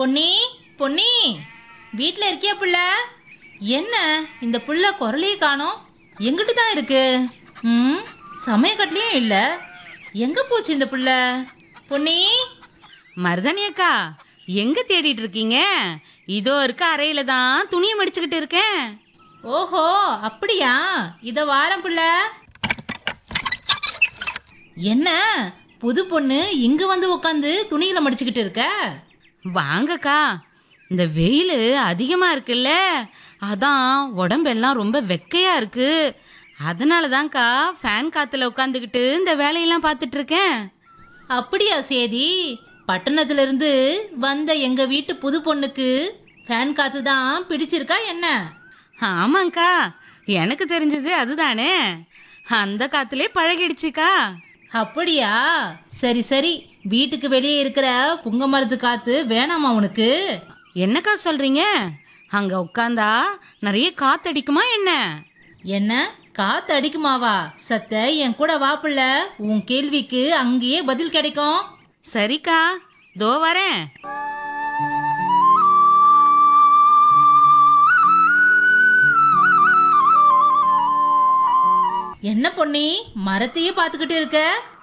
பொன்னி பொன்னி வீட்டில் இருக்கியா புள்ள என்ன இந்த புள்ள குரலையே காணோம் எங்கிட்டு தான் இருக்கு ம் சமயக்கட்டுலையும் இல்லை எங்கே போச்சு இந்த புள்ள பொன்னி மருதாணி அக்கா எங்க தேடிட்டு இருக்கீங்க இதோ இருக்க அறையில தான் துணியை மடிச்சுக்கிட்டு இருக்கேன் ஓஹோ அப்படியா இத வாரம் புள்ள என்ன புது பொண்ணு இங்க வந்து உட்காந்து துணிகளை மடிச்சுக்கிட்டு இருக்க வாங்கக்கா இந்த வெயில் அதிகமா இருக்குல்ல அதான் உடம்பெல்லாம் ரொம்ப வெக்கையா இருக்கு அதனால தான்க்கா ஃபேன் காத்துல உட்காந்துக்கிட்டு இந்த வேலையெல்லாம் பார்த்துட்டு இருக்கேன் அப்படியா சேதி பட்டணத்துல இருந்து வந்த எங்க வீட்டு புது பொண்ணுக்கு ஃபேன் காத்து தான் பிடிச்சிருக்கா என்ன ஆமாங்க்கா எனக்கு தெரிஞ்சது அதுதானே அந்த காத்துலே பழகிடுச்சுக்கா அப்படியா சரி சரி வீட்டுக்கு வெளியே இருக்கிற புங்க மரத்து காத்து வேணாமா உனக்கு என்னக்கா சொல்றீங்க அங்க உட்காந்தா நிறைய காத்தடிக்குமா என்ன என்ன காத்து அடிக்குமாவா சத்த என் கூட வாப்புள்ள உன் கேள்விக்கு அங்கேயே பதில் கிடைக்கும் சரிக்கா தோ வரேன் என்ன பொன்னி மரத்தையே பார்த்துக்கிட்டு இருக்க